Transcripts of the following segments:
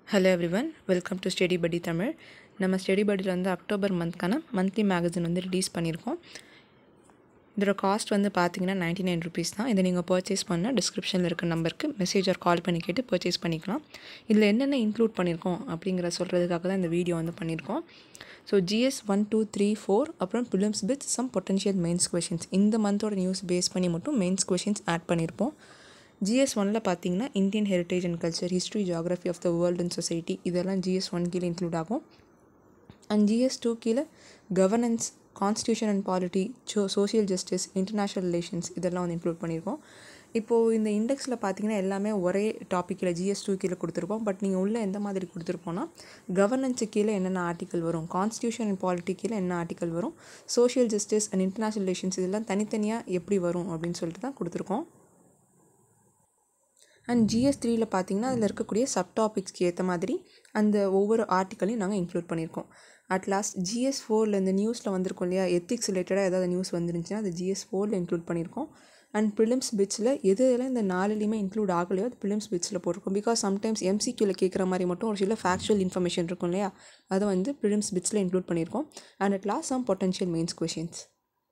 hello everyone welcome to study Padi Tamil நம்ம study படியில் வந்து அக்டோபர் மந்த்க்கான மந்த்லி மேகசின் வந்து ரிலீஸ் பண்ணியிருக்கோம் இதோட காஸ்ட் வந்து பார்த்தீங்கன்னா நைன்டி நைன் ருபீஸ் தான் இதை நீங்கள் பர்ச்சேஸ் பண்ணால் டிஸ்கிரிப்ஷனில் இருக்க நம்பருக்கு மெசேஜ் ஆர் கால் பண்ணி கேட்டு பர்ச்சேஸ் பண்ணிக்கலாம் இதில் என்னென்ன இன்க்ளூட் பண்ணியிருக்கோம் அப்படிங்கிற சொல்கிறதுக்காக தான் இந்த வீடியோ வந்து பண்ணியிருக்கோம் so GS one two three four அப்புறம் prelims with some potential mains questions இந்த மந்தோட நியூஸ் பேஸ் பண்ணி மட்டும் மெயின்ஸ் கொஷின்ஸ் ஆட் பண்ணியிருப்போம் ஜிஎஸ் ஒனில் பார்த்தீங்கன்னா Indian heritage and culture history geography of the world and society இதெல்லாம் ஜிஎஸ் ஒன் கீழே இன்க்ளூட் ஆகும் அண்ட் ஜிஎஸ் டூ கீழே governance constitution and polity so social justice international relations இதெல்லாம் வந்து இன்க்ளூட் பண்ணியிருக்கோம் இப்போது இந்த இண்டெக்ஸில் பார்த்தீங்கன்னா எல்லாமே ஒரே டாப்பிக்கில் ஜிஎஸ் டூ கீழே கொடுத்துருப்போம் பட் நீங்கள் உள்ளே எந்த மாதிரி கொடுத்துருப்போம்னா கவர்னன்ஸு கீழே என்னென்ன ஆர்டிக்கல் வரும் கான்ஸ்டியூஷன் அண்ட் பாலிட்டி கீழே என்ன ஆர்டிக்கல் வரும் social justice and international relations இதெல்லாம் தனித்தனியாக எப்படி வரும் அப்படின்னு சொல்லிட்டு தான் கொடுத்துருக்கோம் அண்ட் ஜிஎஸ் த்ரீயில் பார்த்தீங்கன்னா அதில் இருக்கக்கூடிய சப் டாபிக்ஸ்க்கு ஏற்ற மாதிரி அந்த ஒவ்வொரு ஆர்டிக்கலையும் நாங்கள் இன்க்ளூட் பண்ணியிருக்கோம் அட் லாஸ்ட் ஜிஎஸ் ஃபோரில் இந்த நியூஸில் வந்திருக்கும் இல்லையா எத்திக்ஸ் ரிலேட்டடாக ஏதாவது நியூஸ் வந்துருந்துச்சுன்னா அது ஜிஎஸ் ஃபோரில் இன்க்ளூட் பண்ணியிருக்கோம் அண்ட் ப்ரிலிம்ஸ் பிட்ஸில் எது எதெல்லாம் இந்த நாலுலேயுமே இன்க்ளூட் ஆகலையோ அது ப்ரிலிம்ஸ் பிட்ஸில் போட்டிருக்கோம் பிகாஸ் சம்டைம்ஸ் எம்சிக்யூவில் கேட்குற மாதிரி மட்டும் ஒரு சில ஃபேக்சுவல் இன்ஃபர்மேஷன் இருக்கும் இல்லையா அதை வந்து ப்ரிலிம்ஸ் பிட்ஸில் இன்க்ளூட் பண்ணியிருக்கோம் and at last some potential mains questions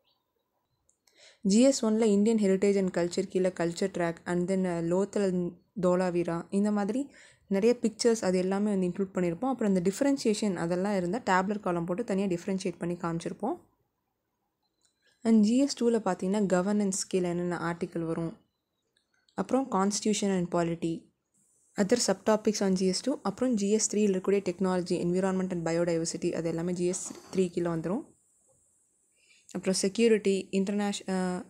GS ஒனில் இந்தியன் ஹெரிட்டேஜ் அண்ட் கல்ச்சர் கீழே culture track and then Lothal Dholavira இந்த மாதிரி நிறைய பிக்சர்ஸ் அது எல்லாமே வந்து இன்க்ளூட் பண்ணியிருப்போம் அப்புறம் இந்த டிஃப்ரென்ஷியேஷன் அதெல்லாம் இருந்தால் டேப்லெட் காலம் போட்டு தனியாக டிஃப்ரென்ஷியேட் பண்ணி காமிச்சிருப்போம் அண்ட் ஜிஎஸ் டூவில் பார்த்தீங்கன்னா கவர்னன்ஸ் கீழே என்னென்ன ஆர்டிக்கல் வரும் அப்புறம் constitution and polity other sub topics on GS two அப்புறம் ஜிஎஸ் த்ரீயில் இருக்கக்கூடிய டெக்னாலஜி என்விரான்மெண்ட் அண்ட் பயோடைவர்சிட்டி அது எல்லாமே ஜிஎஸ் த்ரீ கீழே வந்துடும் அப்புறம் security internation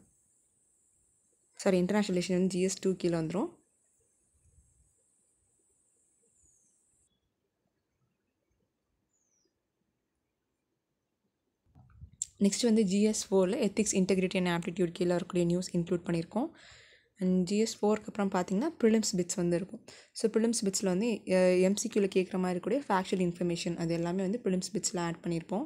sorry international relation வந்து ஜிஎஸ் டூ கீழே வந்துடும் நெக்ஸ்ட் வந்து ஜிஎஸ் ஃபோரில் எத்திக்ஸ் இன்டெகிரிட்டி அண்ட் ஆப்டிடியூட் கீழே இருக்கக்கூடிய நியூஸ் இன்க்ளூட் பண்ணியிருக்கோம் அண்ட் ஜிஎஸ் ஃபோருக்கு அப்புறம் பார்த்தீங்கன்னா ப்ரிலிம்ஸ் பிட்ஸ் வந்து இருக்கும் ஸோ ப்ரிலிம்ஸ் பிட்ஸில் வந்து எம்சிக்யூவில் கேட்குற மாதிரி இருக்கக்கூடிய ஃபேக்சுவல் இன்ஃபர்மேஷன் அது எல்லாமே வந்து ப்ரிலிம்ஸ் பிட்ஸில் ஆட் பண்ணியிருப்போம்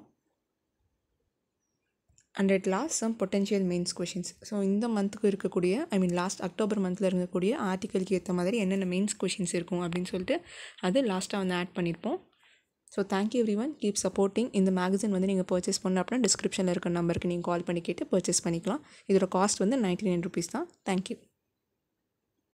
and at last some potential mains questions so இந்த மந்த்துக்கு இருக்கக்கூடிய ஐ மீன் லாஸ்ட் அக்டோபர் மந்தில் இருக்கக்கூடிய ஆர்டிக்கலுக்கு ஏற்ற மாதிரி என்னென்ன மெயின்ஸ் கொஷின்ஸ் இருக்கும் அப்படின்னு சொல்லிட்டு அது லாஸ்ட்டாக வந்து ஆட் பண்ணியிருப்போம் so thank you everyone keep supporting இந்த மேகசின் வந்து நீங்கள் பர்ச்சேஸ் பண்ண அப்படின்னா டிஸ்கிரிப்ஷனில் இருக்க நம்பருக்கு நீங்கள் கால் பண்ணி கேட்டு பர்ச்சேஸ் பண்ணிக்கலாம் இதோட காஸ்ட் வந்து நைன்டி நைன் ருபீஸ் தான் தேங்க்யூ